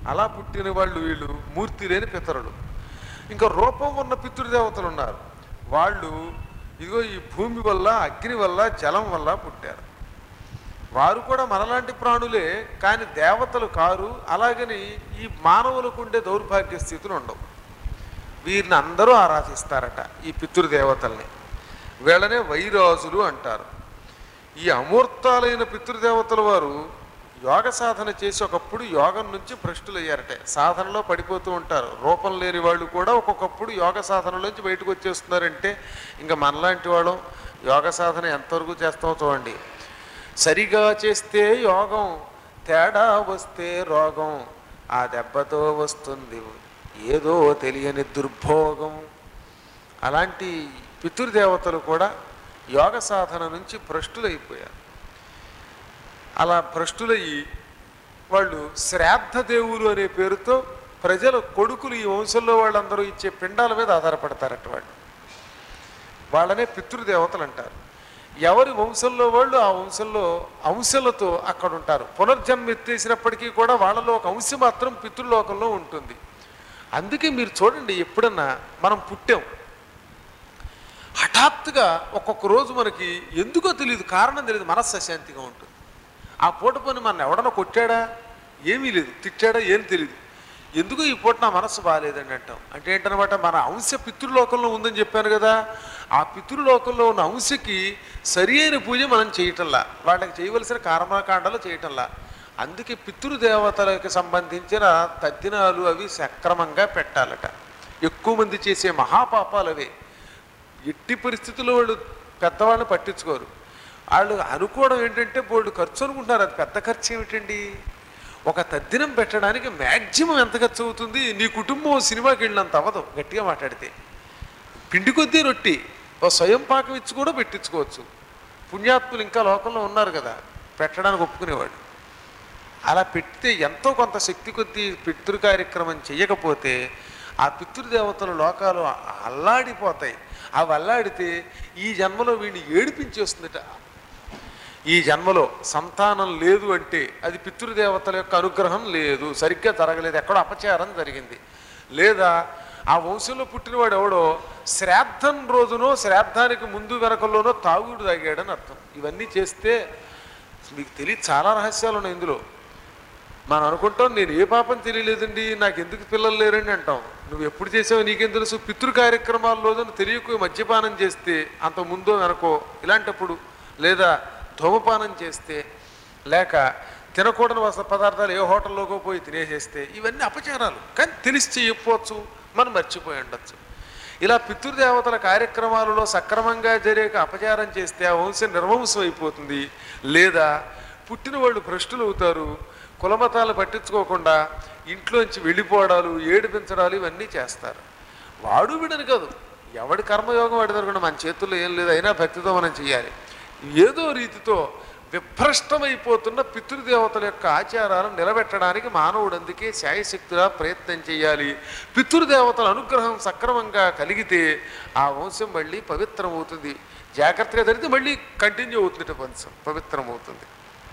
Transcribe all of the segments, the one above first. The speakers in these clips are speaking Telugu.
అలా పుట్టిన వాళ్ళు వీళ్ళు మూర్తి లేని పితరులు ఇంకా రూపం ఉన్న పితృదేవతలు ఉన్నారు వాళ్ళు ఇదిగో ఈ భూమి వల్ల అగ్ని వల్ల జలం వల్ల పుట్టారు వారు కూడా మనలాంటి ప్రాణులే కానీ దేవతలు కారు అలాగని ఈ మానవులకు ఉండే దౌర్భాగ్య స్థితులు ఉండవు వీరిని అందరూ ఆరాధిస్తారట ఈ పితృదేవతల్ని వీళ్ళనే వైరాజులు అంటారు ఈ అమూర్తాలైన పితృదేవతల వారు యోగ సాధన చేసి ఒకప్పుడు యోగం నుంచి భ్రష్టులయ్యారట సాధనలో పడిపోతూ ఉంటారు రూపం లేని వాళ్ళు కూడా ఒక్కొక్కప్పుడు యోగ సాధనలోంచి బయటకు వచ్చేస్తున్నారంటే ఇంకా మనలాంటి వాళ్ళం యోగ సాధన ఎంతవరకు చేస్తామో చూడండి సరిగా చేస్తే యోగం తేడా వస్తే రోగం ఆ దెబ్బతో వస్తుంది ఏదో తెలియని దుర్భోగం అలాంటి పితృదేవతలు కూడా యోగ సాధన నుంచి భ్రష్టులైపోయారు అలా భ్రష్టులయ్యి వాళ్ళు శ్రాద్ధ దేవులు అనే పేరుతో ప్రజల కొడుకులు ఈ వంశంలో వాళ్ళందరూ ఇచ్చే పిండాల మీద ఆధారపడతారట వాళ్ళు వాళ్ళనే పితృదేవతలు అంటారు ఎవరి వంశంలో వాళ్ళు ఆ వంశంలో అంశలతో అక్కడ ఉంటారు పునర్జన్మ ఎత్తేసినప్పటికీ కూడా వాళ్ళలో ఒక అంశం మాత్రం పితృలోకంలో ఉంటుంది అందుకే మీరు చూడండి ఎప్పుడన్నా మనం పుట్టాం హఠాత్తుగా ఒక్కొక్క రోజు మనకి ఎందుకో తెలియదు కారణం తెలియదు మనస్సు అశాంతిగా ఉంటుంది ఆ పూట పని మన ఎవడన్నా కొట్టాడా ఏమీ లేదు తిట్టాడా ఏం తెలియదు ఎందుకు ఈ పూట నా మనస్సు బాగాలేదండి అంటాం అంటే ఏంటనమాట మన అంశ పితృలోకంలో ఉందని చెప్పాను కదా ఆ పితృలోకంలో ఉన్న అంశకి సరి అయిన పూజ మనం చేయటంలా వాళ్ళకి చేయవలసిన కర్మకాండలు చేయటంలా అందుకే పితృదేవతలకు సంబంధించిన తద్దినాలు అవి సక్రమంగా పెట్టాలట ఎక్కువ మంది చేసే మహాపాపాలు అవే ఎట్టి పరిస్థితుల్లో వాళ్ళు పెద్దవాళ్ళని పట్టించుకోరు వాళ్ళు అనుకోవడం ఏంటంటే బోల్డ్ ఖర్చు అనుకుంటున్నారు అది పెద్ద ఖర్చు ఏమిటండి ఒక తద్దినం పెట్టడానికి మ్యాక్సిమం ఎంత ఖర్చు అవుతుంది నీ కుటుంబం సినిమాకి వెళ్ళినంత అవ్వదు గట్టిగా మాట్లాడితే పిండి కొద్దీ రొట్టి ఓ స్వయం పాకం ఇచ్చి కూడా పెట్టించుకోవచ్చు పుణ్యాత్ములు ఇంకా లోకంలో ఉన్నారు కదా పెట్టడానికి ఒప్పుకునేవాడు అలా పెడితే ఎంతో కొంత శక్తి కొద్దీ పితృ కార్యక్రమం చేయకపోతే ఆ పితృదేవతల లోకాలు అల్లాడిపోతాయి అవి అల్లాడితే ఈ జన్మలో వీడిని ఏడిపించేస్తుందట ఈ జన్మలో సంతానం లేదు అంటే అది పితృదేవతల యొక్క అనుగ్రహం లేదు సరిగ్గా జరగలేదు ఎక్కడో అపచారం జరిగింది లేదా ఆ వంశంలో పుట్టినవాడు ఎవడో శ్రాద్ధం రోజునో శ్రాద్ధానికి ముందు వెనకల్లోనో తాగుడు తాగాడని అర్థం ఇవన్నీ చేస్తే మీకు తెలియదు చాలా రహస్యాలు ఉన్నాయి ఇందులో మనం అనుకుంటాం నేను ఏ పాపం తెలియలేదండి నాకు ఎందుకు పిల్లలు లేరండి అంటాం నువ్వు ఎప్పుడు చేసావో నీకేం తెలుసు పితృ కార్యక్రమాల్లో నువ్వు తెలియకు మద్యపానం చేస్తే అంత ముందో వెనకో ఇలాంటప్పుడు లేదా ధూమపానం చేస్తే లేక తినకూడని వస పదార్థాలు ఏ హోటల్లోకో పోయి తినేసేస్తే ఇవన్నీ అపచారాలు కానీ తెలిసి చేయకపోవచ్చు మనం మర్చిపోయి ఉండొచ్చు ఇలా పితృదేవతల కార్యక్రమాలలో సక్రమంగా జరిగే అపచారం చేస్తే ఆ వంశం నిర్వంశం అయిపోతుంది లేదా పుట్టిన వాళ్ళు భ్రష్టులు అవుతారు కులమతాలు పట్టించుకోకుండా ఇంట్లోంచి వెళ్ళిపోవడాలు ఏడిపించడాలు ఇవన్నీ చేస్తారు వాడు వీడని కాదు ఎవడి కర్మయోగం వాడి దగ్గర మన చేతుల్లో ఏం లేదు అయినా భక్తితో మనం చేయాలి ఏదో రీతితో విభ్రష్టమైపోతున్న పితృదేవతల యొక్క ఆచారాలను నిలబెట్టడానికి మానవుడు అందుకే శాయశక్తిగా ప్రయత్నం చేయాలి పితృదేవతల అనుగ్రహం సక్రమంగా కలిగితే ఆ వంశం మళ్ళీ పవిత్రం అవుతుంది జాగ్రత్తగా జరిగితే మళ్ళీ కంటిన్యూ అవుతుంది వంశం పవిత్రం అవుతుంది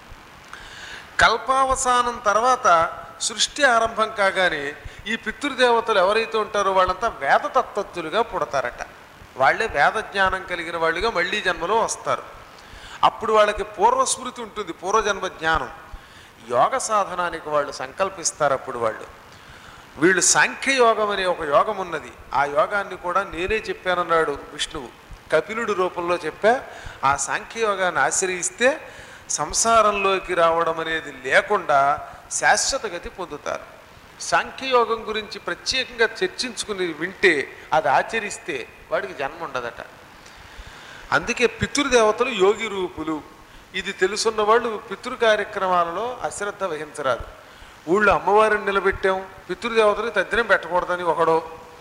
కల్పావసానం తర్వాత సృష్టి ఆరంభం కాగానే ఈ పితృదేవతలు ఎవరైతే ఉంటారో వాళ్ళంతా వేదతత్వత్తులుగా పుడతారట వాళ్ళే వేద జ్ఞానం కలిగిన వాళ్ళుగా మళ్ళీ జన్మలో వస్తారు అప్పుడు వాళ్ళకి పూర్వస్మృతి ఉంటుంది పూర్వజన్మ జ్ఞానం యోగ సాధనానికి వాళ్ళు సంకల్పిస్తారు అప్పుడు వాళ్ళు వీళ్ళు సాంఖ్య యోగం అనే ఒక యోగం ఉన్నది ఆ యోగాన్ని కూడా నేనే చెప్పానన్నాడు విష్ణువు కపిలుడు రూపంలో చెప్పా ఆ సాంఖ్య యోగాన్ని ఆశ్రయిస్తే సంసారంలోకి రావడం అనేది లేకుండా శాశ్వత గతి పొందుతారు సాంఖ్యయోగం గురించి ప్రత్యేకంగా చర్చించుకుని వింటే అది ఆచరిస్తే వాడికి జన్మ ఉండదట అందుకే పితృదేవతలు యోగి రూపులు ఇది తెలుసున్న వాళ్ళు పితృ కార్యక్రమాలలో అశ్రద్ధ వహించరాదు ఊళ్ళో అమ్మవారిని నిలబెట్టాం పితృదేవతలకు తద్దినం పెట్టకూడదని ఒకడో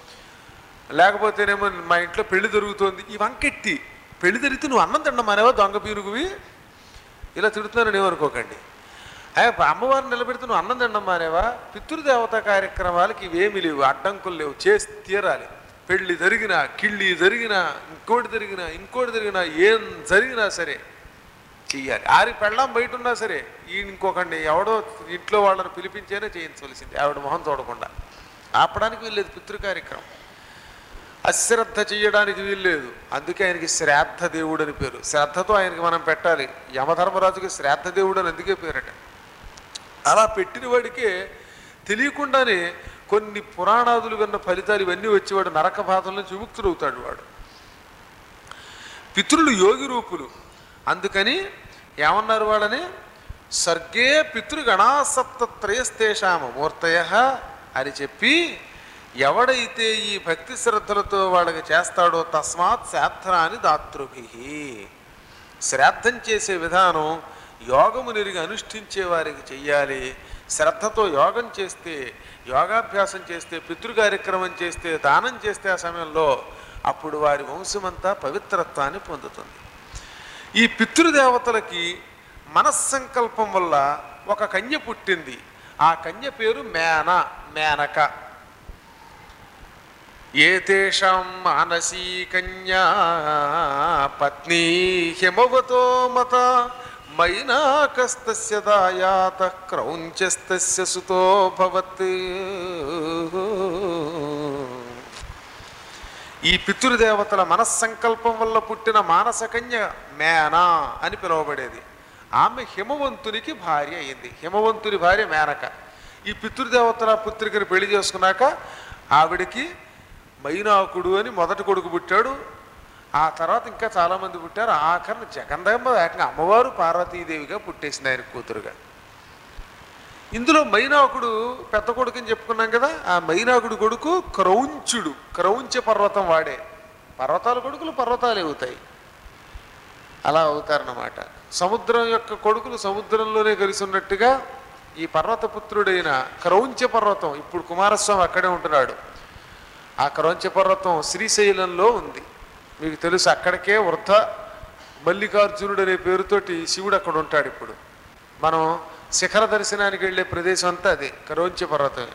లేకపోతేనేమో మా ఇంట్లో పెళ్లి జరుగుతోంది ఈ వంకెట్టి పెళ్లి జరిగితే నువ్వు అన్నం తిండం మానేవా దొంగ పీనుగువి ఇలా తిడుతున్నారని ఏమనుకోకండి అయ్యా అమ్మవారిని నిలబెడితే నువ్వు అన్నం తినడం మానేవా పితృదేవత కార్యక్రమాలకి ఇవేమీ లేవు అడ్డంకులు లేవు చేసి తీరాలి పెళ్ళి జరిగినా కిళ్ళి జరిగినా ఇంకోటి జరిగినా ఇంకోటి జరిగినా ఏం జరిగినా సరే చెయ్యాలి ఆరి పెళ్ళాం బయట ఉన్నా సరే ఈ ఇంకొకడిని ఎవడో ఇంట్లో వాళ్ళని పిలిపించేనే చేయించవలసింది ఆవిడ మొహం చూడకుండా ఆపడానికి వీల్లేదు పితృ కార్యక్రమం అశ్రద్ధ చేయడానికి వీల్లేదు అందుకే ఆయనకి శ్రాద్ధ దేవుడు అని పేరు శ్రద్ధతో ఆయనకి మనం పెట్టాలి యమధర్మరాజుకి శ్రాద్ధ దేవుడు అని అందుకే పేరట అలా పెట్టిన వాడికే తెలియకుండానే కొన్ని పురాణాదులు విన్న ఫలితాలు ఇవన్నీ వచ్చేవాడు నరక బాధల నుంచి విముక్తుడవుతాడు వాడు పితృలు యోగి రూపులు అందుకని ఏమన్నారు వాళ్ళని సర్గే పితృగణాసప్తత్రయస్తేషామ మూర్తయ అని చెప్పి ఎవడైతే ఈ భక్తి శ్రద్ధలతో వాళ్ళకి చేస్తాడో తస్మాత్ శ్రాద్ధనాన్ని దాతృభి శ్రాద్ధం చేసే విధానం యోగము నిరిగి అనుష్ఠించే వారికి చెయ్యాలి శ్రద్ధతో యోగం చేస్తే యోగాభ్యాసం చేస్తే పితృ కార్యక్రమం చేస్తే దానం చేస్తే ఆ సమయంలో అప్పుడు వారి వంశమంతా పవిత్రత్వాన్ని పొందుతుంది ఈ పితృదేవతలకి మనస్సంకల్పం వల్ల ఒక కన్య పుట్టింది ఆ కన్య పేరు మేన మేనక ఏతేషాం మానసీ కన్యా పత్నీ హిమవతో మత మైనాకస్తస్య దాయాత క్రౌంచస్తస్య సుతో భవత్ ఈ పితృదేవతల మనస్సంకల్పం వల్ల పుట్టిన మానస కన్య మేనా అని పిలువబడేది ఆమె హిమవంతునికి భార్య అయింది హిమవంతుని భార్య మేనక ఈ పితృదేవతల పుత్రికని పెళ్లి చేసుకున్నాక ఆవిడికి మైనాకుడు అని మొదటి కొడుకు పుట్టాడు ఆ తర్వాత ఇంకా చాలామంది పుట్టారు ఆఖరిని జగందమ్మ ఏకంగా అమ్మవారు పార్వతీదేవిగా పుట్టేసింది ఆయన కూతురుగా ఇందులో మైనాకుడు పెద్ద కొడుకు అని చెప్పుకున్నాం కదా ఆ మైనాకుడు కొడుకు క్రౌంచుడు క్రౌంచ పర్వతం వాడే పర్వతాల కొడుకులు పర్వతాలు అవుతాయి అలా అవుతారన్నమాట సముద్రం యొక్క కొడుకులు సముద్రంలోనే కలిసి ఉన్నట్టుగా ఈ పర్వతపుత్రుడైన క్రౌంచ పర్వతం ఇప్పుడు కుమారస్వామి అక్కడే ఉంటున్నాడు ఆ క్రౌంచ పర్వతం శ్రీశైలంలో ఉంది మీకు తెలుసు అక్కడికే వృద్ధ మల్లికార్జునుడు అనే పేరుతోటి శివుడు అక్కడ ఉంటాడు ఇప్పుడు మనం శిఖర దర్శనానికి వెళ్ళే ప్రదేశం అంతా అదే కరౌంచ పర్వతమే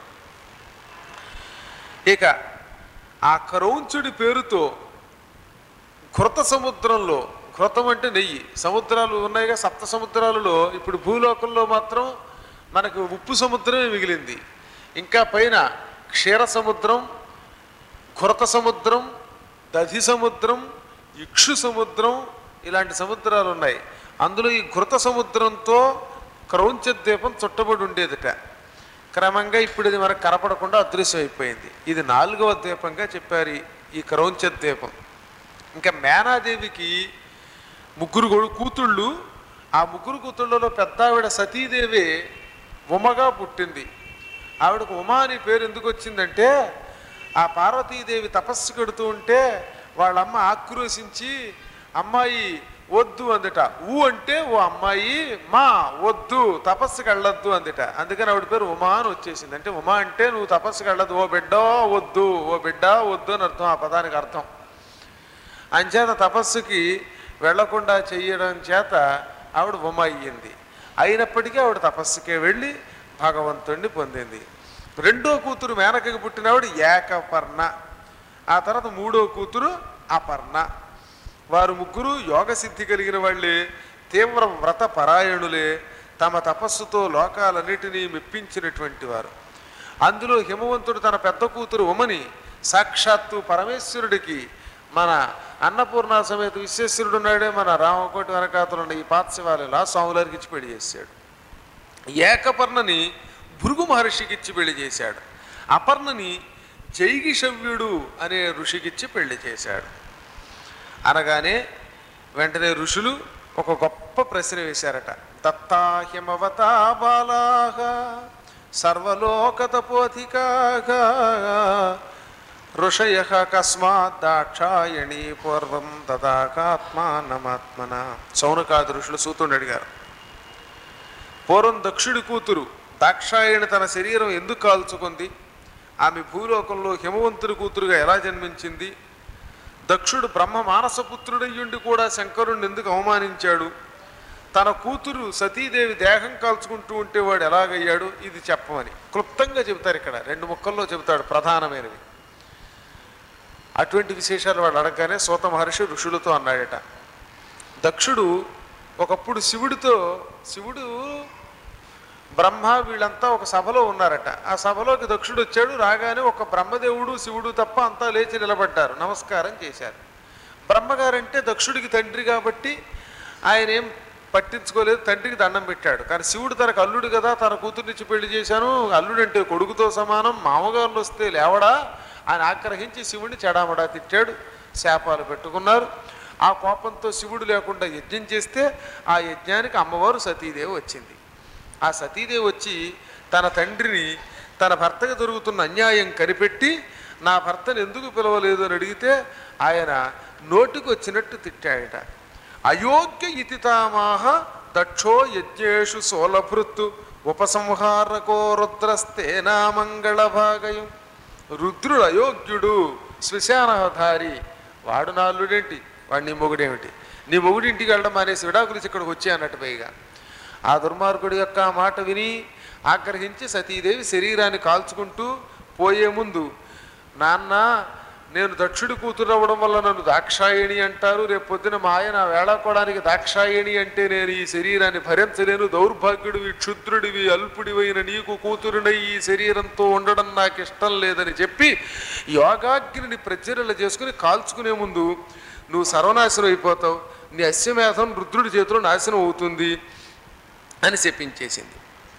ఇక ఆ కరౌంచుడి పేరుతో కృత సముద్రంలో కృతం అంటే నెయ్యి సముద్రాలు ఉన్నాయిగా సప్త సముద్రాలలో ఇప్పుడు భూలోకంలో మాత్రం మనకు ఉప్పు సముద్రమే మిగిలింది ఇంకా పైన క్షీర సముద్రం కృత సముద్రం దధి సముద్రం ఇక్షు సముద్రం ఇలాంటి సముద్రాలు ఉన్నాయి అందులో ఈ ఘృత సముద్రంతో క్రౌంచ ద్వీపం చుట్టబడి ఉండేదిట క్రమంగా ఇప్పుడు ఇది మనకు కనపడకుండా అదృశ్యం అయిపోయింది ఇది నాలుగవ ద్వీపంగా చెప్పారు ఈ- ఈ క్రౌంచ ద్వీపం ఇంకా మేనాదేవికి ముగ్గురు కొడు- కూతుళ్ళు ఆ ముగ్గురు కూతుళ్ళలో పెద్ద ఆవిడ సతీదేవి ఉమగా పుట్టింది ఆవిడకు ఉమా అని పేరు ఎందుకు వచ్చిందంటే ఆ పార్వతీదేవి తపస్సు కడుతూ ఉంటే వాళ్ళమ్మ ఆక్రోశించి అమ్మాయి వద్దు అందట ఊ అంటే ఓ అమ్మాయి మా వద్దు తపస్సుకి వెళ్ళొద్దు అందట అందుకని ఆవిడ పేరు ఉమా అని వచ్చేసింది అంటే ఉమా అంటే నువ్వు తపస్సుకి వెళ్ళొద్దు ఓ బిడ్డ వద్దు ఓ బిడ్డ వద్దు అని అర్థం ఆ పదానికి అర్థం అంచేత తపస్సుకి వెళ్లకుండా చెయ్యడం చేత ఆవిడ ఉమ అయ్యింది అయినప్పటికీ ఆవిడ తపస్సుకే వెళ్ళి భగవంతుణ్ణి పొందింది రెండో కూతురు మేనకకి పుట్టిన ఆవిడ ఏకపర్ణ ఆ తర్వాత మూడో కూతురు అపర్ణ వారు ముగ్గురు యోగ సిద్ధి కలిగిన వాళ్ళే తీవ్ర వ్రత పరాయణులే తమ తపస్సుతో లోకాలన్నిటినీ మెప్పించినటువంటి వారు అందులో హిమవంతుడు తన పెద్ద కూతురు ఉమని సాక్షాత్తు పరమేశ్వరుడికి మన అన్నపూర్ణ సమేత విశ్వేశ్వరుడు ఉన్నాడే మన రామకోటి వెనకాతలు ఉన్న ఈ పాత్సవాలలో స్వాములారికి ఇచ్చి పెళ్లి చేశాడు ఏకపర్ణని భృగు మహర్షికి ఇచ్చి పెళ్లి చేశాడు అపర్ణని జైగిషవ్యుడు అనే ఋషికిచ్చి పెళ్లి చేశాడు అనగానే వెంటనే ఋషులు ఒక గొప్ప ప్రశ్న వేశారట దత్తాహిమవతా బాలాహ సర్వలోకతపోధికాగా ఋషయ కస్మాత్ దాక్షాయణీ పూర్వం దదాకాత్మానమాత్మన సౌనకాది ఋషులు సూతుడు అడిగారు పూర్వం దక్షుడి కూతురు దాక్షాయణి తన శరీరం ఎందుకు కాల్చుకుంది ఆమె భూలోకంలో హిమవంతుడి కూతురుగా ఎలా జన్మించింది దక్షుడు బ్రహ్మ మానసపుత్రుడయ్యుండి కూడా శంకరుణ్ణి ఎందుకు అవమానించాడు తన కూతురు సతీదేవి దేహం కాల్చుకుంటూ ఉంటే వాడు ఎలాగయ్యాడు ఇది చెప్పమని క్లుప్తంగా చెబుతారు ఇక్కడ రెండు ముక్కల్లో చెబుతాడు ప్రధానమైనవి అటువంటి విశేషాలు వాడు అడగగానే సూత మహర్షి ఋషులతో అన్నాడట దక్షుడు ఒకప్పుడు శివుడితో శివుడు బ్రహ్మ వీళ్ళంతా ఒక సభలో ఉన్నారట ఆ సభలోకి దక్షుడు వచ్చాడు రాగానే ఒక బ్రహ్మదేవుడు శివుడు తప్ప అంతా లేచి నిలబడ్డారు నమస్కారం చేశారు బ్రహ్మగారంటే దక్షుడికి తండ్రి కాబట్టి ఆయన ఏం పట్టించుకోలేదు తండ్రికి దండం పెట్టాడు కానీ శివుడు తనకు అల్లుడు కదా తన కూతుర్నిచ్చి పెళ్లి చేశాను అల్లుడంటే కొడుకుతో సమానం మామగారులు వస్తే లేవడా ఆయన ఆగ్రహించి శివుడిని చెడామడా తిట్టాడు శాపాలు పెట్టుకున్నారు ఆ కోపంతో శివుడు లేకుండా యజ్ఞం చేస్తే ఆ యజ్ఞానికి అమ్మవారు సతీదేవి వచ్చింది ఆ సతీదేవి వచ్చి తన తండ్రిని తన భర్తకు జరుగుతున్న అన్యాయం కనిపెట్టి నా భర్తను ఎందుకు పిలవలేదు అని అడిగితే ఆయన నోటికి వచ్చినట్టు తిట్టాడట అయోగ్య ఇతితామాహ దక్షో యజ్ఞేషు సోలభృత్తు ఉపసంహారకో రుద్రస్తేనా మంగళ భాగయం రుద్రుడు అయోగ్యుడు శ్మశానధారి వాడు నా అల్లుడేంటి వాడు నీ మొగుడేమిటి నీ మొగుడి ఇంటికి వెళ్ళడం మానేసి విడాకులు ఇచ్చి ఇక్కడికి వచ్చి అన్నట్టు పైగా ఆ దుర్మార్గుడి యొక్క ఆ మాట విని ఆగ్రహించి సతీదేవి శరీరాన్ని కాల్చుకుంటూ పోయే ముందు నాన్న నేను దక్షుడి కూతురు అవ్వడం వల్ల నన్ను దాక్షాయణి అంటారు రేపు పొద్దున మా ఆయన వేళాకోవడానికి దాక్షాయణి అంటే నేను ఈ శరీరాన్ని భరించలేను దౌర్భాగ్యుడివి క్షుద్రుడివి అల్పుడివైన నీకు కూతురునై ఈ శరీరంతో ఉండడం నాకు ఇష్టం లేదని చెప్పి యోగాగ్నిని ప్రజ్వరల చేసుకుని కాల్చుకునే ముందు నువ్వు సర్వనాశనం అయిపోతావు నీ అశ్వమేధం రుద్రుడి చేతిలో నాశనం అవుతుంది అని శపించేసింది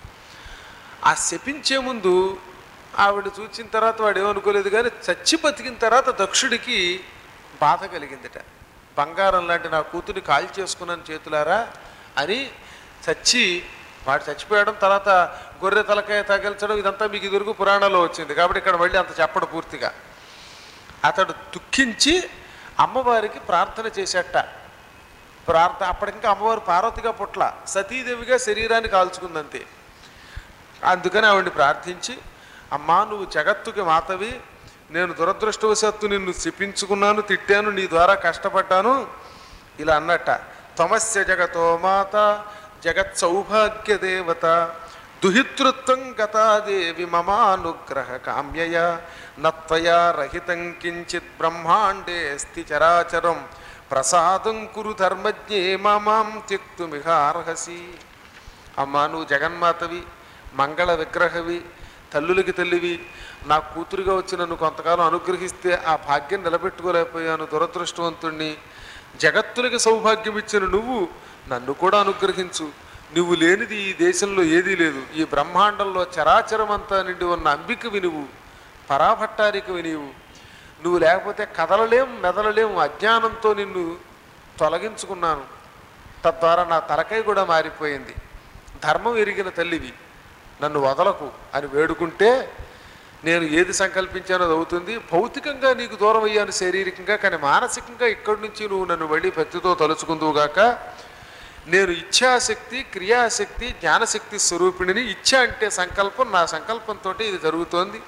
ఆ శపించే ముందు ఆవిడ చూచిన తర్వాత వాడు ఏమనుకోలేదు కానీ చచ్చి బతికిన తర్వాత దక్షుడికి బాధ కలిగిందిట బంగారం లాంటి నా కూతుర్ని కాల్ చేసుకున్నాను చేతులారా అని చచ్చి వాడు చచ్చిపోయడం తర్వాత గొర్రె తలకాయ తగిల్చడం ఇదంతా మీకు ఇదివరకు పురాణాల్లో వచ్చింది కాబట్టి ఇక్కడ మళ్ళీ అంత చెప్పడు పూర్తిగా అతడు దుఃఖించి అమ్మవారికి ప్రార్థన చేసేట ప్రార్థ అప్పటికింకా అమ్మవారు పార్వతిగా పుట్ల సతీదేవిగా శరీరాన్ని కాల్చుకుందంతే అందుకని ఆవిడ్ని ప్రార్థించి అమ్మా నువ్వు జగత్తుకి మాతవి నేను దురదృష్టవశాత్తు నిన్ను శపించుకున్నాను తిట్టాను నీ ద్వారా కష్టపడ్డాను ఇలా అన్నట్ట తమస్య జగతో మాత జగత్ సౌభాగ్య దేవత దుహితృత్వం గతాదేవి మమానుగ్రహ కామ్యయ నత్వయా రహితం కించిత్ బ్రహ్మాండే స్థి చరాచరం ప్రసాదం కురు ధర్మజ్ఞే మమాం త్యక్తుమిహార్హసి అమ్మా నువ్వు జగన్మాతవి మంగళ విగ్రహవి తల్లులకి తల్లివి నా కూతురుగా వచ్చి నన్ను కొంతకాలం అనుగ్రహిస్తే ఆ భాగ్యం నిలబెట్టుకోలేకపోయాను దురదృష్టవంతుణ్ణి జగత్తులకి సౌభాగ్యం ఇచ్చిన నువ్వు నన్ను కూడా అనుగ్రహించు నువ్వు లేనిది ఈ దేశంలో ఏదీ లేదు ఈ బ్రహ్మాండంలో చరాచరమంతా నిండి ఉన్న అంబికవి నువ్వు పరాభట్టారికవి నీవు నువ్వు లేకపోతే కదలలేం మెదలలేం అజ్ఞానంతో నిన్ను తొలగించుకున్నాను తద్వారా నా తలకై కూడా మారిపోయింది ధర్మం ఎరిగిన తల్లివి నన్ను వదలకు అని వేడుకుంటే నేను ఏది సంకల్పించానో అది అవుతుంది భౌతికంగా నీకు దూరం అయ్యాను శారీరకంగా కానీ మానసికంగా ఇక్కడి నుంచి నువ్వు నన్ను మళ్ళీ భక్తితో తలుచుకుందువుగాక నేను ఇచ్ఛాశక్తి క్రియాశక్తి జ్ఞానశక్తి స్వరూపిణిని ఇచ్ఛ అంటే సంకల్పం నా సంకల్పంతో ఇది జరుగుతోంది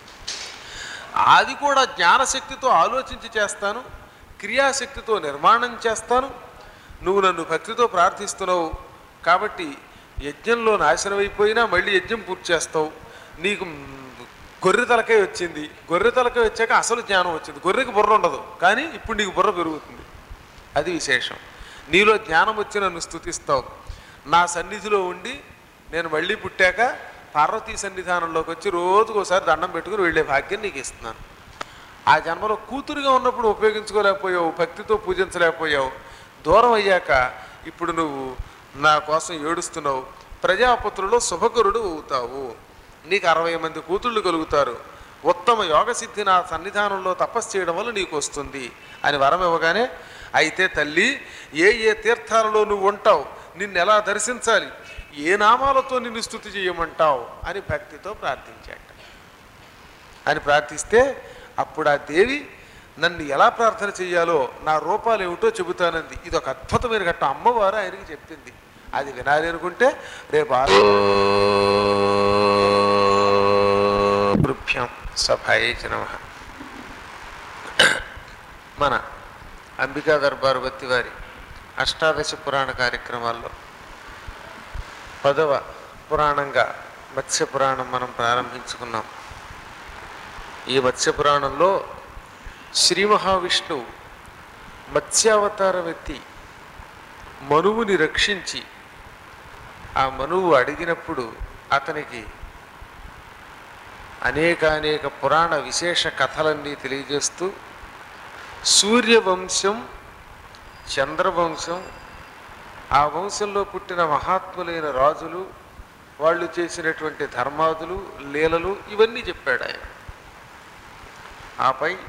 అది కూడా జ్ఞానశక్తితో ఆలోచించి చేస్తాను క్రియాశక్తితో నిర్మాణం చేస్తాను నువ్వు నన్ను భక్తితో ప్రార్థిస్తున్నావు కాబట్టి యజ్ఞంలో నాశనం అయిపోయినా మళ్ళీ యజ్ఞం పూర్తి చేస్తావు నీకు గొర్రె తలకాయ వచ్చింది గొర్రె తలకాయ వచ్చాక అసలు జ్ఞానం వచ్చింది గొర్రెకి బుర్ర ఉండదు కానీ ఇప్పుడు నీకు బుర్ర పెరుగుతుంది అది విశేషం నీలో జ్ఞానం వచ్చి నన్ను స్థుతిస్తావు నా సన్నిధిలో ఉండి నేను మళ్ళీ పుట్టాక పార్వతీ సన్నిధానంలోకి వచ్చి రోజుకోసారి దండం పెట్టుకుని వెళ్ళే భాగ్యం నీకు ఇస్తున్నాను ఆ జన్మలో కూతురుగా ఉన్నప్పుడు ఉపయోగించుకోలేకపోయావు భక్తితో పూజించలేకపోయావు దూరం అయ్యాక ఇప్పుడు నువ్వు నా కోసం ఏడుస్తున్నావు ప్రజాపతులలో శుభకరుడు అవుతావు నీకు అరవై మంది కూతుళ్ళు కలుగుతారు ఉత్తమ యోగసిద్ధి నా సన్నిధానంలో తపస్సు చేయడం వల్ల నీకు వస్తుంది అని వరం ఇవ్వగానే అయితే తల్లి ఏ ఏ తీర్థాలలో నువ్వు ఉంటావు నిన్ను ఎలా దర్శించాలి ఏ నామాలతో నిన్ను స్థుతి చేయమంటావు అని భక్తితో ప్రార్థించాట అని ప్రార్థిస్తే అప్పుడు ఆ దేవి నన్ను ఎలా ప్రార్థన చేయాలో నా రూపాలు ఏమిటో చెబుతానంది ఇది ఒక అద్భుతమైన ఘట్టం అమ్మవారు ఆయనకి చెప్పింది అది వినాలి అనుకుంటే రేపు ఆభ్యం సభాయే నమ మన అంబికా దర్బారు బత్తి వారి అష్టాదశ పురాణ కార్యక్రమాల్లో పదవ పురాణంగా మత్స్య పురాణం మనం ప్రారంభించుకున్నాం ఈ మత్స్య పురాణంలో శ్రీ మహావిష్ణువు మత్స్యావతారం ఎత్తి మనువుని రక్షించి ఆ మనువు అడిగినప్పుడు అతనికి అనేకానేక పురాణ విశేష కథలన్నీ తెలియజేస్తూ సూర్యవంశం చంద్రవంశం ఆ వంశంలో పుట్టిన మహాత్ములైన రాజులు వాళ్ళు చేసినటువంటి ధర్మాదులు లీలలు ఇవన్నీ చెప్పాడు ఆయన ఆపై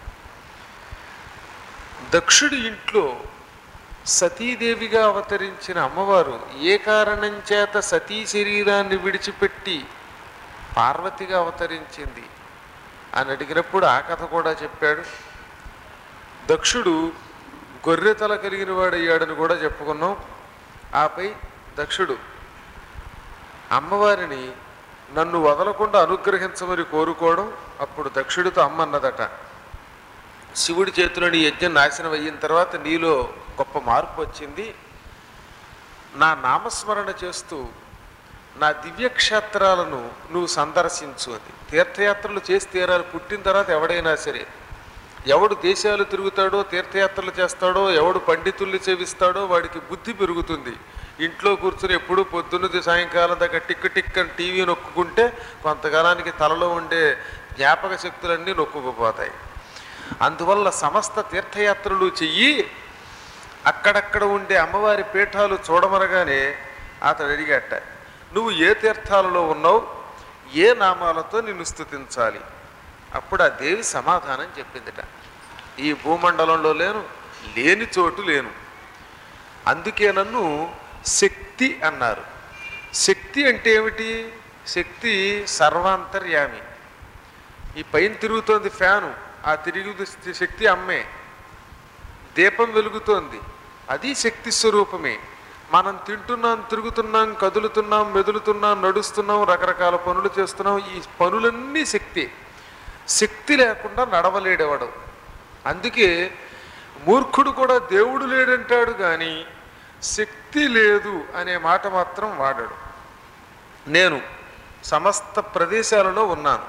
దక్షుడి ఇంట్లో సతీదేవిగా అవతరించిన అమ్మవారు ఏ కారణం చేత సతీ శరీరాన్ని విడిచిపెట్టి పార్వతిగా అవతరించింది అని అడిగినప్పుడు ఆ కథ కూడా చెప్పాడు దక్షుడు గొర్రె తల కలిగిన వాడయ్యాడని కూడా చెప్పుకున్నాం ఆపై దక్షుడు అమ్మవారిని నన్ను వదలకుండా అనుగ్రహించమని కోరుకోవడం అప్పుడు దక్షుడితో అమ్మ అన్నదట శివుడి చేతిలో నీ యజ్ఞం నాశనం అయిన తర్వాత నీలో గొప్ప మార్పు వచ్చింది నా నామస్మరణ చేస్తూ నా దివ్యక్షేత్రాలను నువ్వు సందర్శించు అని తీర్థయాత్రలు చేసి తీరాలి పుట్టిన తర్వాత ఎవడైనా సరే ఎవడు దేశాలు తిరుగుతాడో తీర్థయాత్రలు చేస్తాడో ఎవడు పండితుల్ని సేవిస్తాడో వాడికి బుద్ధి పెరుగుతుంది ఇంట్లో కూర్చుని ఎప్పుడూ పొద్దున్నది సాయంకాలం దాకా టిక్ టిక్ అని టీవీ నొక్కుంటే కొంతకాలానికి తలలో ఉండే జ్ఞాపక శక్తులన్నీ నొక్కుకుపోతాయి అందువల్ల సమస్త తీర్థయాత్రలు చెయ్యి అక్కడక్కడ ఉండే అమ్మవారి పీఠాలు చూడమనగానే అతడు అడిగట నువ్వు ఏ తీర్థాలలో ఉన్నావు ఏ నామాలతో నిన్ను స్తుతించాలి అప్పుడు ఆ దేవి సమాధానం చెప్పిందిట ఈ భూమండలంలో లేను లేని చోటు లేను అందుకే నన్ను శక్తి అన్నారు శక్తి అంటే ఏమిటి శక్తి సర్వాంతర్యామి ఈ పైన తిరుగుతోంది ఫ్యాను ఆ తిరిగి శక్తి అమ్మే దీపం వెలుగుతోంది అది శక్తి స్వరూపమే మనం తింటున్నాం తిరుగుతున్నాం కదులుతున్నాం మెదులుతున్నాం నడుస్తున్నాం రకరకాల పనులు చేస్తున్నాం ఈ పనులన్నీ శక్తి శక్తి లేకుండా నడవలేడెవడం అందుకే మూర్ఖుడు కూడా దేవుడు లేడంటాడు కానీ శక్తి లేదు అనే మాట మాత్రం వాడాడు నేను సమస్త ప్రదేశాలలో ఉన్నాను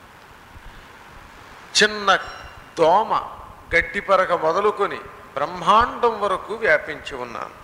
చిన్న దోమ గడ్డిపరక మొదలుకొని బ్రహ్మాండం వరకు వ్యాపించి ఉన్నాను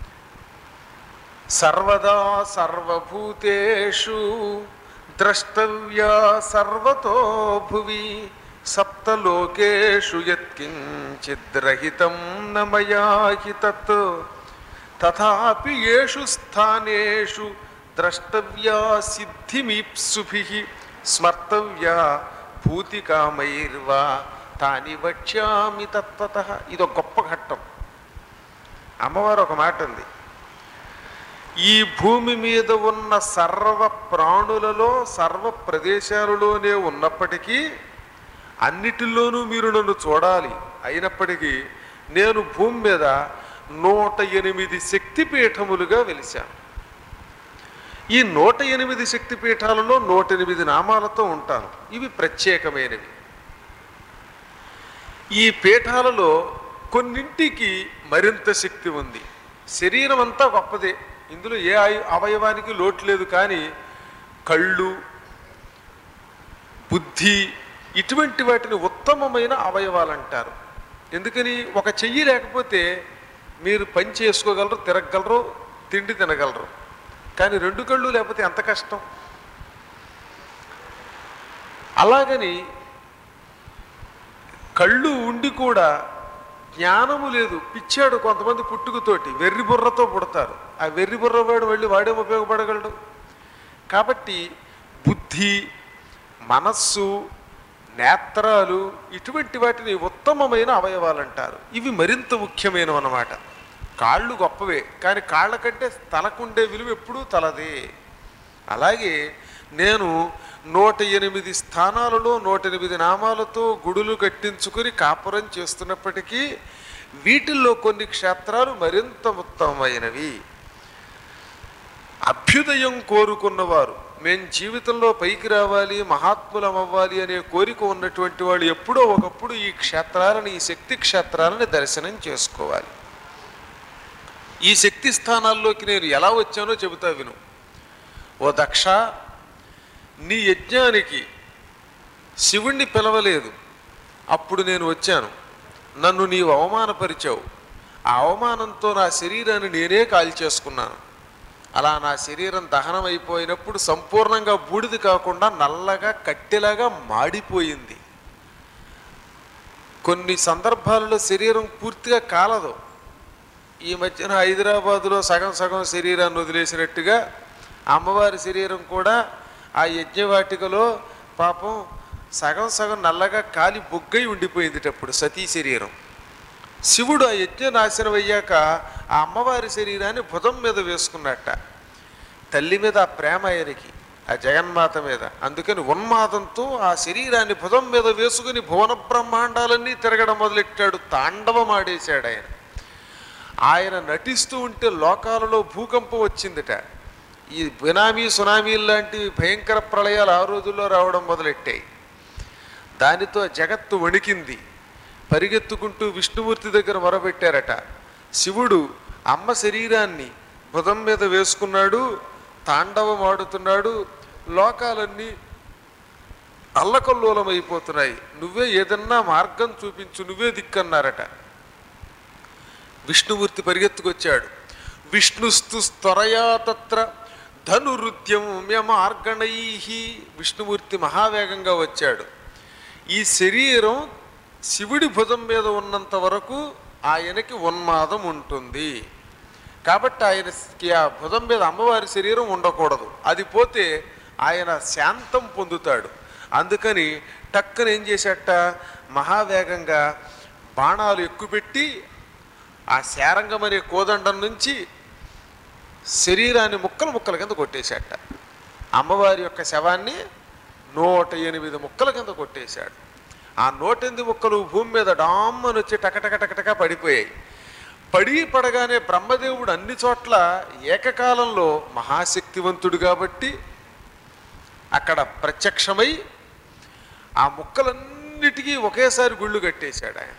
సర్వదా సర్వభూతేషు ద్రష్టవ్యా సర్వతో భువి సప్తలోకేషు యత్కించిద్రహితం నమయా హి తత్ తథాపి ఏషు స్థానేషు ద్రష్టవ్యా సిద్ధిమీప్సుభి స్మర్తవ్యా భూతికామైర్వా తాని వక్ష్యామి తత్వత ఇది ఒక గొప్ప ఘట్టం అమ్మవారు ఒక మాట ఉంది ఈ భూమి మీద ఉన్న సర్వ ప్రాణులలో సర్వ ప్రదేశాలలోనే ఉన్నప్పటికీ అన్నిటిలోనూ మీరు నన్ను చూడాలి అయినప్పటికీ నేను భూమి మీద నూట ఎనిమిది శక్తిపీఠములుగా వెలిశాను ఈ నూట ఎనిమిది శక్తిపీఠాలలో నూట ఎనిమిది నామాలతో ఉంటాను ఇవి ప్రత్యేకమైనవి ఈ పీఠాలలో కొన్నింటికి మరింత శక్తి ఉంది శరీరం అంతా గొప్పదే ఇందులో ఏ ఆయు అవయవానికి లోటు లేదు కానీ కళ్ళు బుద్ధి ఇటువంటి వాటిని ఉత్తమమైన అవయవాలు అంటారు ఎందుకని ఒక చెయ్యి లేకపోతే మీరు పని చేసుకోగలరు తిరగగలరు తిండి తినగలరు కానీ రెండు కళ్ళు లేకపోతే ఎంత కష్టం అలాగని కళ్ళు ఉండి కూడా జ్ఞానము లేదు పిచ్చాడు కొంతమంది పుట్టుకతోటి వెర్రి బుర్రతో పుడతారు ఆ వెర్రి బుర్ర వాడు వెళ్ళి వాడే ఉపయోగపడగలడు కాబట్టి బుద్ధి మనస్సు నేత్రాలు ఇటువంటి వాటిని ఉత్తమమైన అవయవాలు అంటారు ఇవి మరింత ముఖ్యమైనవి అన్నమాట కాళ్ళు గొప్పవే కానీ కాళ్ళ కంటే తలకుండే విలువ ఎప్పుడూ తలదే అలాగే నేను నూట ఎనిమిది స్థానాలలో నూట ఎనిమిది నామాలతో గుడులు కట్టించుకుని కాపురం చేస్తున్నప్పటికీ వీటిల్లో కొన్ని క్షేత్రాలు మరింత ఉత్తమమైనవి అభ్యుదయం కోరుకున్నవారు మేం జీవితంలో పైకి రావాలి మహాత్ములం అవ్వాలి అనే కోరిక ఉన్నటువంటి వాళ్ళు ఎప్పుడో ఒకప్పుడు ఈ క్షేత్రాలను ఈ శక్తి క్షేత్రాలను దర్శనం చేసుకోవాలి ఈ శక్తి స్థానాల్లోకి నేను ఎలా వచ్చానో చెబుతా విను ఓ దక్ష నీ యజ్ఞానికి శివుణ్ణి పిలవలేదు అప్పుడు నేను వచ్చాను నన్ను నీవు అవమానపరిచావు ఆ అవమానంతో నా శరీరాన్ని నేనే కాల్చేసుకున్నాను అలా నా శరీరం దహనం అయిపోయినప్పుడు సంపూర్ణంగా బూడిద కాకుండా నల్లగా కట్టెలాగా మాడిపోయింది కొన్ని సందర్భాలలో శరీరం పూర్తిగా కాలదు ఈ మధ్యన హైదరాబాదులో సగం సగం శరీరాన్ని వదిలేసినట్టుగా అమ్మవారి శరీరం కూడా ఆ యజ్ఞవాటికలో పాపం సగం సగం నల్లగా కాలి బొగ్గై ఉండిపోయిందిటప్పుడు సతీ శరీరం శివుడు ఆ యజ్ఞ నాశనం అయ్యాక ఆ అమ్మవారి శరీరాన్ని భుజం మీద వేసుకున్నట్ట తల్లి మీద ఆ ప్రేమ ఆయనకి ఆ జగన్మాత మీద అందుకని ఉన్మాదంతో ఆ శరీరాన్ని భుజం మీద వేసుకుని భువన బ్రహ్మాండాలన్నీ తిరగడం మొదలెట్టాడు తాండవం ఆడేశాడు ఆయన ఆయన నటిస్తూ ఉంటే లోకాలలో భూకంపం వచ్చిందిట ఈ బినామీ సునామీ లాంటి భయంకర ప్రళయాలు ఆ రోజుల్లో రావడం మొదలెట్టాయి దానితో జగత్తు వణికింది పరిగెత్తుకుంటూ విష్ణుమూర్తి దగ్గర మొరబెట్టారట శివుడు అమ్మ శరీరాన్ని భుజం మీద వేసుకున్నాడు తాండవం ఆడుతున్నాడు లోకాలన్నీ అల్లకల్లోలమైపోతున్నాయి నువ్వే ఏదన్నా మార్గం చూపించు నువ్వే దిక్కన్నారట విష్ణుమూర్తి పరిగెత్తుకొచ్చాడు విష్ణుస్తు స్తరయా తత్ర ధనురుద్యమ్యమార్గణై విష్ణుమూర్తి మహావేగంగా వచ్చాడు ఈ శరీరం శివుడి భుజం మీద ఉన్నంత వరకు ఆయనకి ఉన్మాదం ఉంటుంది కాబట్టి ఆయనకి ఆ భుజం మీద అమ్మవారి శరీరం ఉండకూడదు అది పోతే ఆయన శాంతం పొందుతాడు అందుకని టక్కన ఏం చేశాట మహావేగంగా బాణాలు ఎక్కుపెట్టి ఆ శారంగం అనే కోదండం నుంచి శరీరాన్ని ముక్కలు ముక్కల కింద కొట్టేశాట అమ్మవారి యొక్క శవాన్ని నూట ఎనిమిది ముక్కల కింద కొట్టేశాడు ఆ నూట ఎనిమిది ముక్కలు భూమి మీద డామ్మని వచ్చి టకటకటకటక పడిపోయాయి పడి పడగానే బ్రహ్మదేవుడు అన్ని చోట్ల ఏకకాలంలో మహాశక్తివంతుడు కాబట్టి అక్కడ ప్రత్యక్షమై ఆ ముక్కలన్నిటికీ ఒకేసారి గుళ్ళు కట్టేశాడు ఆయన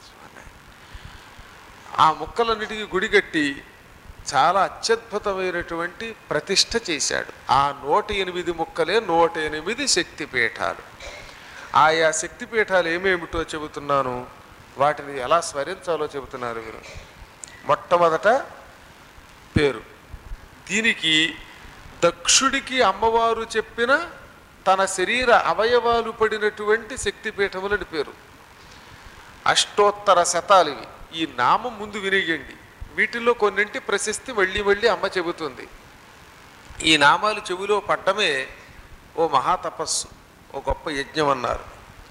ఆ ముక్కలన్నిటికీ గుడి కట్టి చాలా అత్యద్భుతమైనటువంటి ప్రతిష్ఠ చేశాడు ఆ నూట ఎనిమిది ముక్కలే నూట ఎనిమిది శక్తిపీఠాలు ఆయా శక్తిపీఠాలు ఏమేమిటో చెబుతున్నాను వాటిని ఎలా స్మరించాలో చెబుతున్నారు మీరు మొట్టమొదట పేరు దీనికి దక్షుడికి అమ్మవారు చెప్పిన తన శరీర అవయవాలు పడినటువంటి శక్తిపీఠములని పేరు అష్టోత్తర శతాలు ఇవి ఈ నామం ముందు వినియండి వీటిల్లో కొన్నింటి ప్రశస్తి మళ్ళీ మళ్ళీ అమ్మ చెబుతుంది ఈ నామాలు చెవిలో పడ్డమే ఓ మహాతపస్సు ఓ గొప్ప యజ్ఞం అన్నారు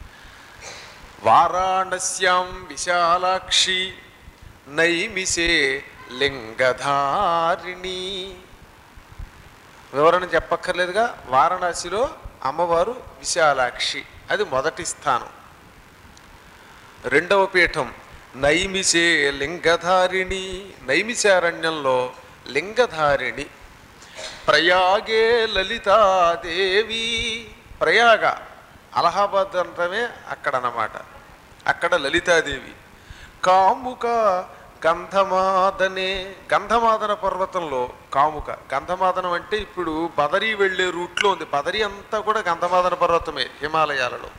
వారాణస్యాం విశాలాక్షి నైమిసే లింగధారిణి వివరణ చెప్పక్కర్లేదుగా వారణాసిలో అమ్మవారు విశాలాక్షి అది మొదటి స్థానం రెండవ పీఠం నైమిసే లింగధారిణి నైమిసారణ్యంలో లింగధారిణి ప్రయాగే లలితాదేవి ప్రయాగ అలహాబాద్ అంటమే అక్కడ అన్నమాట అక్కడ లలితాదేవి కాముక గంధమాదనే గంధమాదన పర్వతంలో కాముక గంధమాదనం అంటే ఇప్పుడు బదరీ వెళ్ళే రూట్లో ఉంది బదరీ అంతా కూడా గంధమాదన పర్వతమే హిమాలయాలలో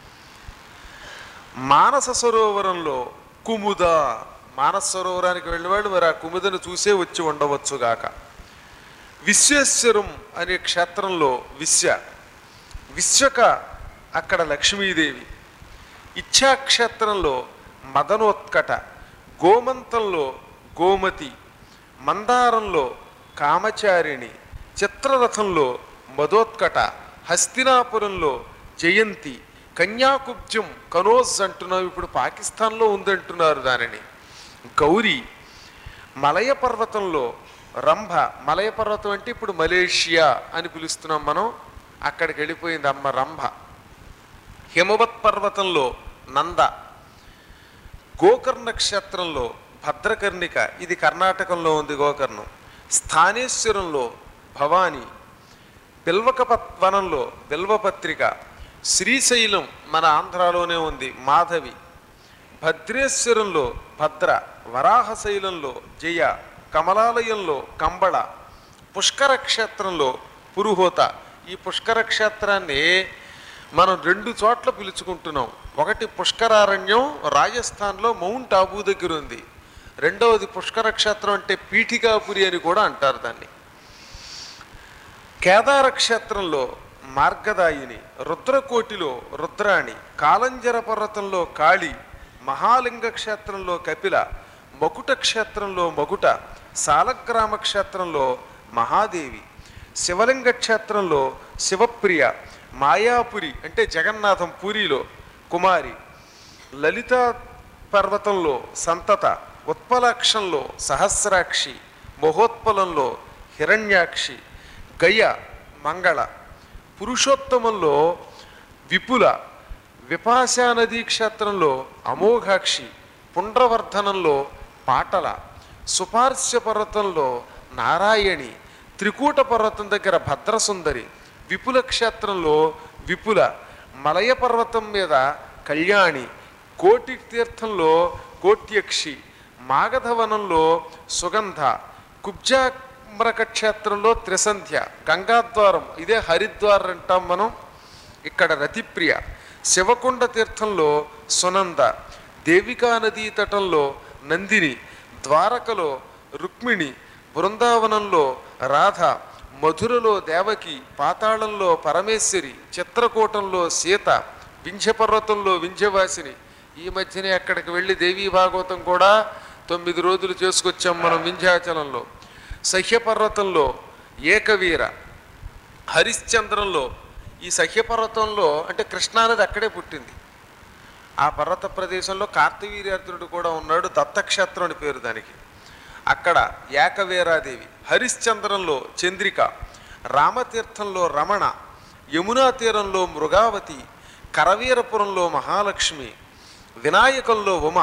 మానస సరోవరంలో కుముద మానస సరోవరానికి వెళ్ళేవాళ్ళు మరి ఆ కుముదను చూసే వచ్చి ఉండవచ్చు గాక విశ్వేశ్వరం అనే క్షేత్రంలో విశ్వ విశ్వక అక్కడ లక్ష్మీదేవి ఇచ్ఛాక్షేత్రంలో మదనోత్కట గోమంతంలో గోమతి మందారంలో కామచారిణి చిత్రరథంలో మదోత్కట హస్తినాపురంలో జయంతి కన్యాకుబ్జం కనోజ్ అంటున్నాం ఇప్పుడు పాకిస్తాన్లో ఉందంటున్నారు దానిని గౌరీ మలయ పర్వతంలో రంభ మలయ పర్వతం అంటే ఇప్పుడు మలేషియా అని పిలుస్తున్నాం మనం అక్కడికి వెళ్ళిపోయింది అమ్మ రంభ హిమవత్ పర్వతంలో నంద గోకర్ణ క్షేత్రంలో భద్రకర్ణిక ఇది కర్ణాటకంలో ఉంది గోకర్ణం స్థానేశ్వరంలో భవానీ బిల్వకపత్వనంలో బిల్వపత్రిక శ్రీశైలం మన ఆంధ్రాలోనే ఉంది మాధవి భద్రేశ్వరంలో భద్ర వరాహశైలంలో జయ కమలాలయంలో కంబళ పుష్కర క్షేత్రంలో పురుహోత ఈ పుష్కర క్షేత్రాన్ని మనం రెండు చోట్ల పిలుచుకుంటున్నాం ఒకటి పుష్కరారణ్యం రాజస్థాన్లో మౌంట్ ఆబూ దగ్గర ఉంది రెండవది పుష్కర క్షేత్రం అంటే పీఠికాపురి అని కూడా అంటారు దాన్ని కేదార క్షేత్రంలో మార్గదాయిని రుద్రకోటిలో రుద్రాణి కాలంజర పర్వతంలో కాళి మహాలింగ క్షేత్రంలో కపిల మకుట క్షేత్రంలో మకుట సాలగ్రామ క్షేత్రంలో మహాదేవి శివలింగ క్షేత్రంలో శివప్రియ మాయాపురి అంటే జగన్నాథం పూరిలో కుమారి లలిత పర్వతంలో సంతత ఉత్పలాక్షంలో సహస్రాక్షి మహోత్పలంలో హిరణ్యాక్షి గయ మంగళ పురుషోత్తమంలో విపుల విపాశా నదీ క్షేత్రంలో అమోఘాక్షి పుండ్రవర్ధనంలో పాటల సుపార్శ్య పర్వతంలో నారాయణి త్రికూట పర్వతం దగ్గర భద్రసుందరి విపుల క్షేత్రంలో విపుల మలయ పర్వతం మీద కళ్యాణి కోటి తీర్థంలో కోట్యక్షి మాగధవనంలో సుగంధ కుబ్జామరక క్షేత్రంలో త్రిసంధ్య గంగాద్వారం ఇదే హరిద్వార్ అంటాం మనం ఇక్కడ రతిప్రియ శివకుండ తీర్థంలో సునంద దేవికా నదీ తటంలో నందిని ద్వారకలో రుక్మిణి బృందావనంలో రాధ మధురలో దేవకి పాతాళంలో పరమేశ్వరి చిత్రకూటంలో సీత వింధ్యపర్వతంలో వింధ్యవాసిని ఈ మధ్యనే అక్కడికి వెళ్ళి దేవీ భాగవతం కూడా తొమ్మిది రోజులు చేసుకొచ్చాం మనం వింధ్యాచలంలో సహ్యపర్వతంలో ఏకవీర హరిశ్చంద్రంలో ఈ సహ్యపర్వతంలో అంటే కృష్ణానది అక్కడే పుట్టింది ఆ పర్వత ప్రదేశంలో కార్తవీర్యార్జునుడు కూడా ఉన్నాడు దత్తక్షేత్రం అని పేరు దానికి అక్కడ ఏకవీరాదేవి హరిశ్చంద్రంలో చంద్రిక రామతీర్థంలో రమణ యమునా తీరంలో మృగావతి కరవీరపురంలో మహాలక్ష్మి వినాయకంలో ఉమ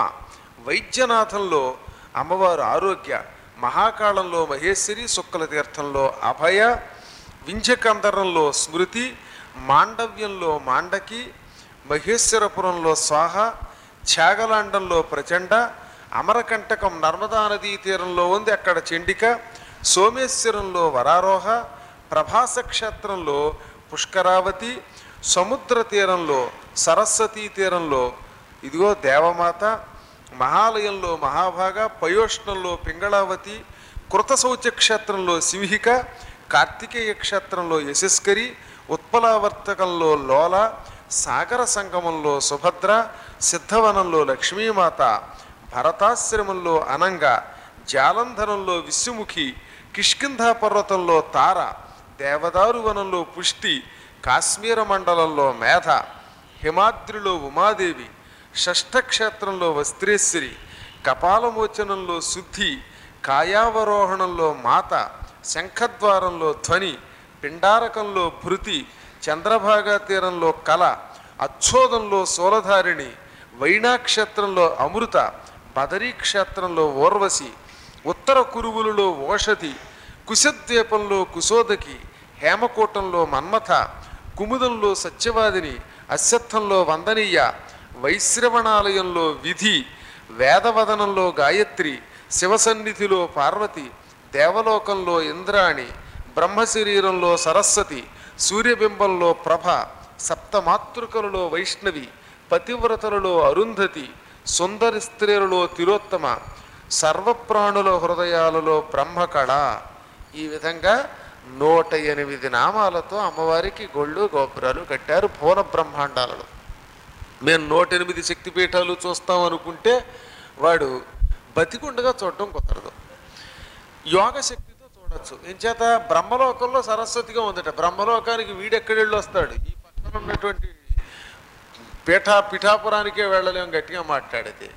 వైద్యనాథంలో అమ్మవారు ఆరోగ్య మహాకాళంలో మహేశ్వరి శుక్ల తీర్థంలో అభయ వింధ్యకందరంలో స్మృతి మాండవ్యంలో మాండకి మహేశ్వరపురంలో స్వాహ త్యాగలాండంలో ప్రచండ అమరకంటకం నర్మదా నదీ తీరంలో ఉంది అక్కడ చండిక సోమేశ్వరంలో వరారోహ ప్రభాస క్షేత్రంలో పుష్కరావతి సముద్ర తీరంలో సరస్వతీ తీరంలో ఇదిగో దేవమాత మహాలయంలో మహాభాగ పయోష్ణంలో పింగళావతి కృతశౌచ క్షేత్రంలో సింహిక కార్తికేయ క్షేత్రంలో యశస్కరి ఉత్పలావర్తకంలో లోల సాగర సంగమంలో సుభద్ర సిద్ధవనంలో లక్ష్మీమాత భరతాశ్రమంలో అనంగ జాలంధరంలో విశ్వముఖి కిష్కింధా పర్వతంలో తార దేవదారు వనంలో పుష్టి కాశ్మీర మండలంలో మేధ హిమాద్రిలో ఉమాదేవి షష్ఠక్షేత్రంలో వస్త్రేశ్వరి కపాలమోచనంలో శుద్ధి కాయావరోహణంలో మాత శంఖద్వారంలో ధ్వని పిండారకంలో భృతి చంద్రభాగా తీరంలో కల అచ్చోదంలో సోలధారిణి వైనాక్షేత్రంలో అమృత బదరీ క్షేత్రంలో ఓర్వశి ఉత్తర కురువులలో ఓషధి కుశద్వీపంలో కుశోదకి హేమకూటంలో మన్మథ కుముదంలో సత్యవాదిని అశ్వత్థంలో వందనీయ వైశ్రవణాలయంలో విధి వేదవదనంలో గాయత్రి శివసన్నిధిలో పార్వతి దేవలోకంలో ఇంద్రాణి బ్రహ్మశరీరంలో సరస్వతి సూర్యబింబంలో ప్రభ సప్తమాతృకలలో వైష్ణవి పతివ్రతలలో అరుంధతి సుందరి స్త్రీలలో తిలోత్తమ సర్వప్రాణుల హృదయాలలో బ్రహ్మకళ ఈ విధంగా నూట ఎనిమిది నామాలతో అమ్మవారికి గొళ్ళు గోపురాలు కట్టారు పూర్ణ బ్రహ్మాండాలలో మేము నూట ఎనిమిది శక్తిపీఠాలు చూస్తాం అనుకుంటే వాడు బతికుండగా చూడటం కుదరదు యోగ శక్తితో చూడొచ్చు ఎంచేత బ్రహ్మలోకంలో సరస్వతిగా ఉందట బ్రహ్మలోకానికి వీడెక్కడెళ్ళి వస్తాడు ఈ పక్కన ఉన్నటువంటి పీఠా పిఠాపురానికే వెళ్ళలేం గట్టిగా మాట్లాడితే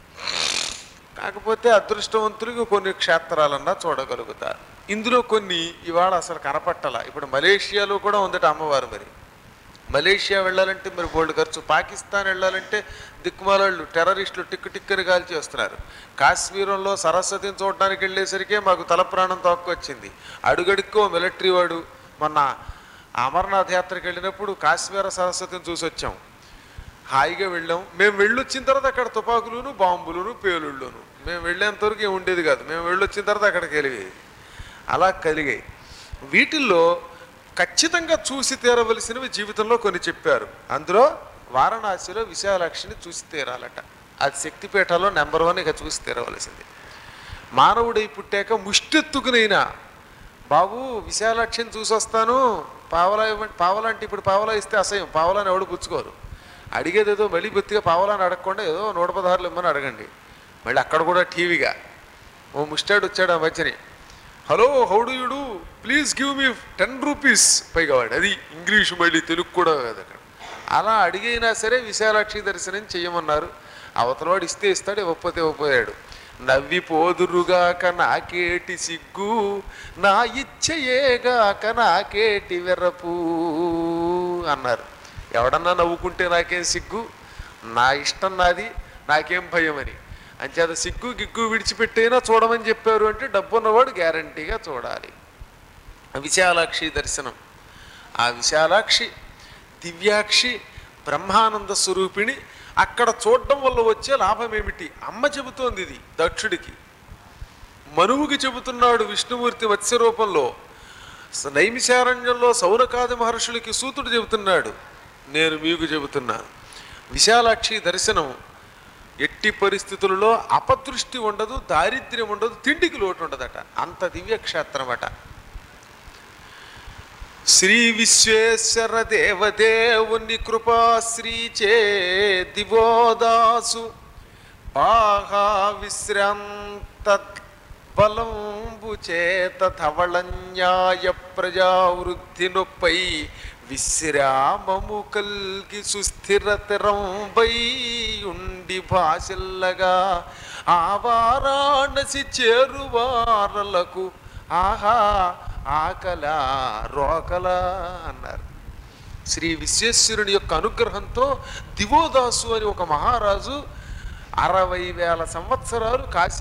కాకపోతే అదృష్టవంతులకు కొన్ని క్షేత్రాలన్నా చూడగలుగుతారు ఇందులో కొన్ని ఇవాళ అసలు కనపట్టల ఇప్పుడు మలేషియాలో కూడా ఉందట అమ్మవారు మరి మలేషియా వెళ్ళాలంటే మరి బోల్డ్ ఖర్చు పాకిస్తాన్ వెళ్ళాలంటే దిక్కుమాలాళ్ళు టెర్రరిస్టులు టిక్కు టిక్కని కాల్చి వస్తున్నారు కాశ్మీరంలో సరస్వతిని చూడడానికి వెళ్ళేసరికే మాకు తల ప్రాణం తోక్కొచ్చింది అడుగడుక్కో మిలిటరీ వాడు మొన్న అమర్నాథ్ యాత్రకు వెళ్ళినప్పుడు కాశ్మీర సరస్వతిని చూసి వచ్చాం హాయిగా వెళ్ళాం మేము వెళ్ళొచ్చిన తర్వాత అక్కడ తుపాకులును బాంబులును పేలుళ్ళును మేము వెళ్ళేంతవరకు ఏం ఉండేది కాదు మేము వెళ్ళొచ్చిన తర్వాత అక్కడికి కలిగేది అలా కలిగాయి వీటిల్లో ఖచ్చితంగా చూసి తీరవలసినవి జీవితంలో కొన్ని చెప్పారు అందులో వారణాసిలో విశాలాక్షిని చూసి తీరాలట అది శక్తిపీఠాల్లో నెంబర్ వన్ ఇక చూసి తీరవలసింది మానవుడై పుట్టాక ముష్టెత్తుకునైనా బాబు విశాలాక్షిని చూసొస్తాను పావలా ఇవ్వండి పావలా అంటే ఇప్పుడు పావలా ఇస్తే అసహ్యం పావలాని ఎవడు పుచ్చుకోరు అడిగేది ఏదో మళ్ళీ బొత్తిగా పావలాని అడగకుండా ఏదో నూట పదహారులు ఇమ్మని అడగండి మళ్ళీ అక్కడ కూడా టీవీగా ఓ ముస్టాడ్ వచ్చాడు ఆ మధ్యని hello how do you do please give me ten rupees పైగా వాడు అది ఇంగ్లీష్ మళ్ళీ తెలుగు కూడా కాదు అక్కడ అలా అడిగైనా సరే విశాలాక్షి దర్శనం చెయ్యమన్నారు అవతలవాడు ఇస్తే ఇస్తాడు ఇవ్వకపోతే ఇవ్వపోయాడు నవ్విపోదురుగాక నాకేటి సిగ్గు నా ఇచ్చయేగాక నాకేటి వెరపు అన్నారు ఎవడన్నా నవ్వుకుంటే నాకేం సిగ్గు నా ఇష్టం నాది నాకేం భయం అని అంచేత సిగ్గు గిగ్గు విడిచిపెట్టైనా చూడమని చెప్పారు అంటే డబ్బు ఉన్నవాడు గ్యారంటీగా చూడాలి విశాలాక్షి దర్శనం ఆ విశాలాక్షి దివ్యాక్షి బ్రహ్మానంద స్వరూపిణి అక్కడ చూడడం వల్ల వచ్చే లాభం ఏమిటి అమ్మ చెబుతోంది ఇది దక్షుడికి మనువుకి చెబుతున్నాడు విష్ణుమూర్తి మత్స్య రూపంలో స- నైమిషారణ్యంలో సౌనకాది మహర్షులకి సూతుడు చెబుతున్నాడు నేను మీకు చెబుతున్నాను విశాలాక్షి దర్శనం ఎట్టి పరిస్థితులలో అపదృష్టి ఉండదు దారిద్ర్యం ఉండదు తిండికి లోటు ఉండదట అంత దివ్యక్షేత్రమట శ్రీ విశ్వేశ్వర దేవదేవుని కృపాశ్రీ చే దివోదాసు బాగా విశ్రాంత బలంబు చేత ధవళన్యాయ ప్రజావృద్ధి నొప్పై విశ్రామము కల్గి సుస్థిరతరంబై ఉండి భాషల్లగా ఆ వారాణసి చేరువారలకు ఆహా ఆకలా రోకలా అన్నారు శ్రీ విశ్వేశ్వరుని యొక్క అనుగ్రహంతో దివోదాసు అని ఒక మహారాజు అరవై వేల సంవత్సరాలు కాశీ